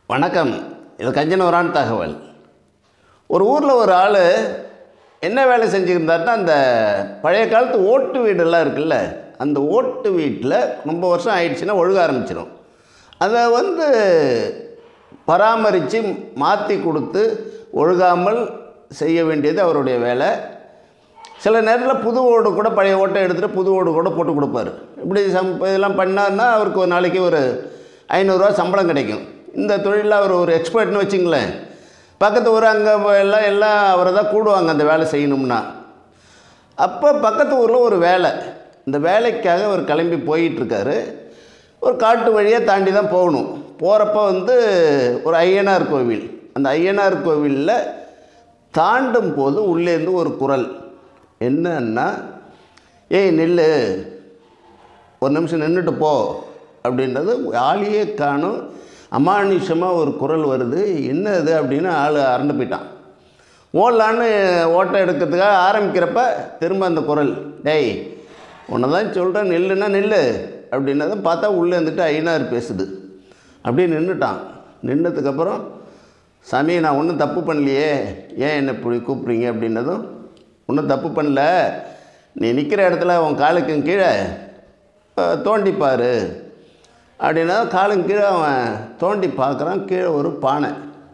வணக்கம் இது கஞ்சனவரான் தகவல் ஒரு ஊரில் ஒரு ஆள் என்ன வேலை செஞ்சுருந்தாருன்னா அந்த பழைய காலத்து ஓட்டு வீடெல்லாம் இருக்குல்ல அந்த ஓட்டு வீட்டில் ரொம்ப வருஷம் ஆயிடுச்சுன்னா ஒழுக ஆரம்பிச்சிடும் அதை வந்து பராமரித்து மாற்றி கொடுத்து ஒழுகாமல் செய்ய வேண்டியது அவருடைய வேலை சில நேரத்தில் புது ஓடு கூட பழைய ஓட்டை எடுத்துகிட்டு புது ஓடு கூட போட்டு கொடுப்பாரு இப்படி சம் இதெல்லாம் பண்ணார்னா அவருக்கு ஒரு நாளைக்கு ஒரு ஐநூறுரூவா சம்பளம் கிடைக்கும் இந்த தொழிலில் அவர் ஒரு எக்ஸ்பர்ட்னு வச்சுங்களேன் பக்கத்து ஊர் அங்கே எல்லாம் எல்லாம் அவரை தான் கூடுவாங்க அந்த வேலை செய்யணும்னா அப்போ பக்கத்து ஊரில் ஒரு வேலை இந்த வேலைக்காக அவர் கிளம்பி போயிட்டுருக்காரு ஒரு காட்டு வழியாக தாண்டி தான் போகணும் போகிறப்ப வந்து ஒரு ஐயனார் கோவில் அந்த ஐயனார் கோவிலில் தாண்டும் போது உள்ளேருந்து ஒரு குரல் என்னன்னா ஏய் நில்லு ஒரு நிமிஷம் நின்றுட்டு போ அப்படின்றது ஆளையே காணும் அமானுஷமாக ஒரு குரல் வருது என்ன இது அப்படின்னு ஆள் அரண்டு போயிட்டான் ஓடலான்னு ஓட்டம் எடுக்கிறதுக்காக ஆரம்பிக்கிறப்ப திரும்ப அந்த குரல் டேய் உன்னை தான் சொல்கிறேன் நில்லுன்னா நில்லு அப்படின்னதை பார்த்தா உள்ளே இருந்துட்டு ஐநார் பேசுது அப்படியே நின்றுட்டான் நின்றதுக்கப்புறம் சாமி நான் ஒன்றும் தப்பு பண்ணலையே ஏன் என்னை இப்படி கூப்பிட்றீங்க அப்படின்னதும் ஒன்றும் தப்பு பண்ணல நீ நிற்கிற இடத்துல உன் காலுக்கு கீழே அஹ், தோண்டி பாரு அப்படின்னா காலுக்கு கீழே அவன் தோண்டி பார்க்குறான் கீழே ஒரு பானை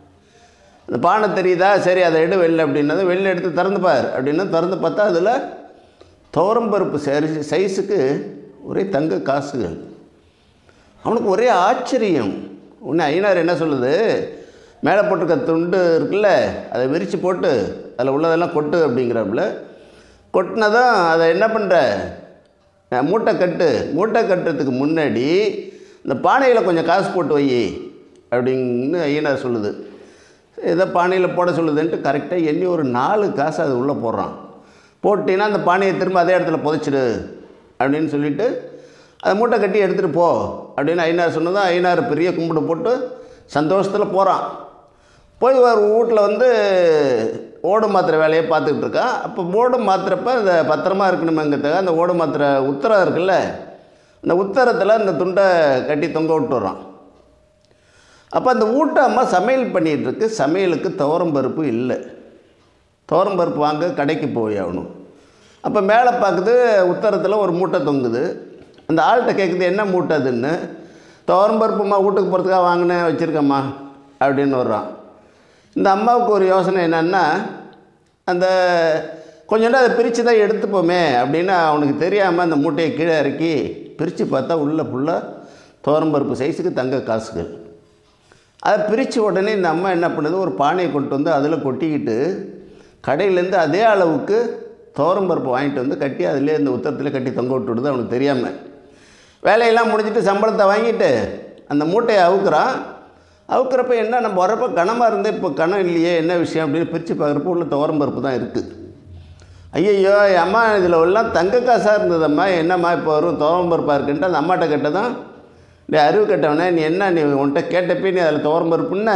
அந்த பானை தெரியுதா சரி அதை எடு வெளில அப்படின்னது வெளில எடுத்து திறந்து பார் அப்படின்னா திறந்து பார்த்தா அதில் துவரம்பருப்பு சரி சைஸுக்கு ஒரே தங்க காசுகள் அவனுக்கு ஒரே ஆச்சரியம் உன்னை ஐநார் என்ன சொல்லுது மேலே போட்டிருக்க துண்டு இருக்குல்ல அதை விரித்து போட்டு அதில் உள்ளதெல்லாம் கொட்டு அப்படிங்கிறாப்புல கொட்டினதும் அதை என்ன பண்ணுற அஹ், மூட்டை கட்டு மூட்டை கட்டுறதுக்கு முன்னாடி இந்த பானையில் கொஞ்சம் காசு போட்டு வை அப்படின்னு ஐயனார் சொல்லுது ஏதோ பானையில் போட சொல்லுதுன்ட்டு கரெக்டாக எண்ணி ஒரு நாலு காசு அது உள்ளே போடுறான் போட்டின்னா அந்த பானையை திரும்ப அதே இடத்துல புதைச்சிடு அப்படின்னு சொல்லிட்டு அதை மூட்டை கட்டி எடுத்துகிட்டு போ அப்படின்னு ஐநார் சொன்னதும் ஐநார் பெரிய கும்பிடு போட்டு சந்தோஷத்தில் போகிறான் போய் ஒரு வீட்டில் வந்து ஓடு மாத்திரை வேலையை பார்த்துக்கிட்டு இருக்கான் அப்போ ஓடு மாத்திரப்ப அந்த பத்திரமா இருக்கணுமேங்கிறதுக்காக அந்த ஓடு மாத்திரை உத்தரம் இருக்குல்ல அந்த உத்தரத்தில் அந்த துண்டை கட்டி தொங்க விட்டு வர்றான் அப்போ அந்த வீட்டு அம்மா சமையல் பண்ணிகிட்டு இருக்கு சமையலுக்கு துவரம் பருப்பு இல்லை துவரம் பருப்பு வாங்க கடைக்கு போய் ஆகணும் அப்போ மேலே பார்க்குது உத்தரத்தில் ஒரு மூட்டை தொங்குது அந்த ஆள்கிட்ட கேட்குது என்ன மூட்டை அதுன்னு துவரம் பருப்புமா வீட்டுக்கு போகிறதுக்காக வாங்கினேன் வச்சுருக்கம்மா அப்படின்னு வர்றான் இந்த அம்மாவுக்கு ஒரு யோசனை என்னன்னா அந்த கொஞ்ச நேரம் அதை பிரித்து தான் எடுத்துப்போமே அப்படின்னு அவனுக்கு தெரியாமல் அந்த மூட்டையை கீழே இறக்கி பிரித்து பார்த்தா உள்ளே ஃபுல்லாக துவரம்பருப்பு சைஸுக்கு தங்க காசுகள் அதை பிரித்த உடனே இந்த அம்மா என்ன பண்ணுது ஒரு பானையை கொண்டு வந்து அதில் கொட்டிக்கிட்டு கடையிலேருந்து அதே அளவுக்கு துவரம்பருப்பு வாங்கிட்டு வந்து கட்டி அதிலே இந்த உத்தரத்தில் கட்டி தொங்க விட்டுடுது அவனுக்கு தெரியாமல் வேலையெல்லாம் முடிஞ்சிட்டு சம்பளத்தை வாங்கிட்டு அந்த மூட்டையை அவுக்குறான் அவுக்கிறப்ப என்ன நம்ம வரப்போ கனமாக இருந்தால் இப்போ கனம் இல்லையே என்ன விஷயம் அப்படின்னு பிரித்து பார்க்குறப்ப உள்ள துவரம்பருப்பு தான் இருக்குது ஐயையோ அம்மா இதில் எல்லாம் தங்க காசாக இருந்ததம்மா என்னம்மா இப்போ வரும் துவரம்பருப்பாக இருக்குன்ட்டு அந்த அம்மாட்ட கேட்டதான் நீ அறிவு கட்டவனே நீ என்ன நீ உன்கிட்ட கேட்டப்பே நீ அதில் துவரம்பருப்புன்ன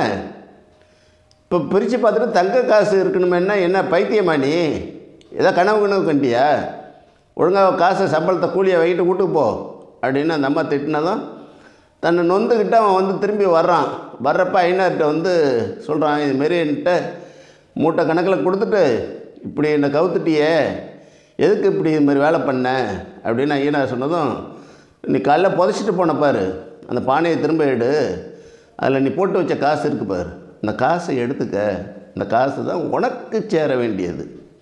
இப்போ பிரித்து பார்த்துட்டு தங்க காசு இருக்கணுமேன்னா என்ன பைத்தியமா நீ ஏதோ கனவு கனவு கண்டியா ஒழுங்காக காசை சம்பளத்தை கூலியை வாங்கிட்டு வீட்டுக்கு போ அப்படின்னு அந்த அம்மா திட்டினதும் தன்னை நொந்துக்கிட்டு அவன் வந்து திரும்பி வர்றான் வர்றப்ப ஐநார்கிட்ட வந்து சொல்கிறான் இதுமாரி என்கிட்ட மூட்டை கணக்கில் கொடுத்துட்டு இப்படி என்னை கவுத்துட்டியே எதுக்கு இப்படி இது மாதிரி வேலை பண்ண அப்படின்னு ஐயனார் சொன்னதும் நீ காலைல புதைச்சிட்டு போன பாரு அந்த பானையை திரும்ப எடு அதில் நீ போட்டு வச்ச காசு இருக்கு பாரு அந்த காசை எடுத்துக்க அந்த காசு தான் உனக்கு சேர வேண்டியது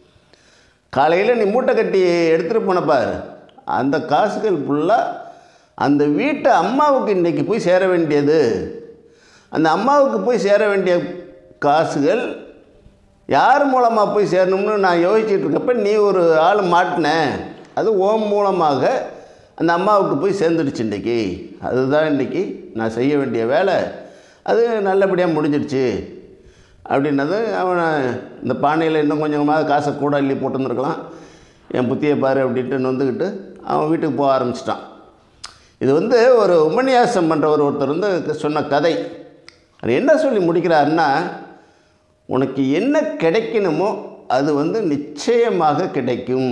காலையில் நீ மூட்டை கட்டி எடுத்துகிட்டு போன பாரு அந்த காசுகள் ஃபுல்லாக அந்த வீட்டு அம்மாவுக்கு இன்றைக்கி போய் சேர வேண்டியது அந்த அம்மாவுக்கு போய் சேர வேண்டிய காசுகள் யார் மூலமாக போய் சேரணும்னு நான் யோசிச்சுட்டு இருக்கப்ப நீ ஒரு ஆள் மாட்டின அது ஓம் மூலமாக அந்த அம்மாவுக்கு போய் சேர்ந்துடுச்சு இன்றைக்கி அதுதான் இன்றைக்கி நான் செய்ய வேண்டிய வேலை அது நல்லபடியாக முடிஞ்சிடுச்சு அப்படின்னது அவனை இந்த பானையில் இன்னும் கொஞ்சம் கொஞ்சமாக காசை கூட அள்ளி போட்டுருந்துருக்கலாம் என் புத்தியை பாரு அப்படின்ட்டு நொந்துக்கிட்டு அவன் வீட்டுக்கு போக ஆரம்பிச்சிட்டான் இது வந்து ஒரு உபன்யாசம் பண்ணுறவர் ஒருத்தர் வந்து சொன்ன கதை அது என்ன சொல்லி முடிக்கிறாருன்னா உனக்கு என்ன கிடைக்கணுமோ அது வந்து நிச்சயமாக கிடைக்கும்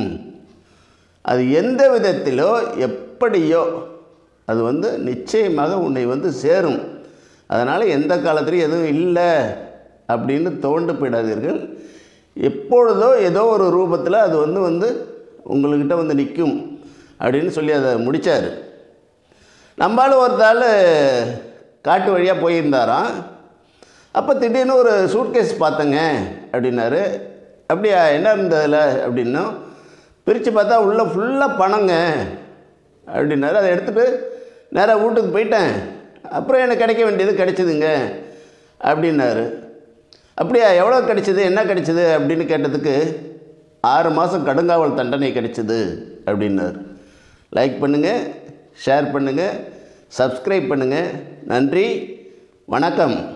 அது எந்த விதத்திலோ எப்படியோ அது வந்து நிச்சயமாக உன்னை வந்து சேரும் அதனால் எந்த காலத்துலையும் எதுவும் இல்லை அப்படின்னு தோண்டு போயிடாதீர்கள் எப்பொழுதோ ஏதோ ஒரு ரூபத்தில் அது வந்து வந்து உங்கள்கிட்ட வந்து நிற்கும் அப்படின்னு சொல்லி அதை முடித்தார் நம்மளால ஒருத்தாள் காட்டு வழியாக போயிருந்தாராம் அப்போ திடீர்னு ஒரு சூட்கேஸ் பார்த்தேங்க அப்படின்னாரு அப்படியா என்ன இருந்ததில் அப்படின்னும் பிரித்து பார்த்தா உள்ளே ஃபுல்லாக பணங்க அப்படின்னாரு அதை எடுத்துகிட்டு நேராக வீட்டுக்கு போயிட்டேன் அப்புறம் எனக்கு கிடைக்க வேண்டியது கிடைச்சிதுங்க அப்படின்னாரு அப்படியா எவ்வளோ கிடைச்சிது என்ன கிடைச்சிது அப்படின்னு கேட்டதுக்கு ஆறு மாதம் கடுங்காவல் தண்டனை கிடைச்சிது அப்படின்னாரு லைக் பண்ணுங்கள் ஷேர் பண்ணுங்கள் சப்ஸ்கிரைப் பண்ணுங்கள் நன்றி வணக்கம்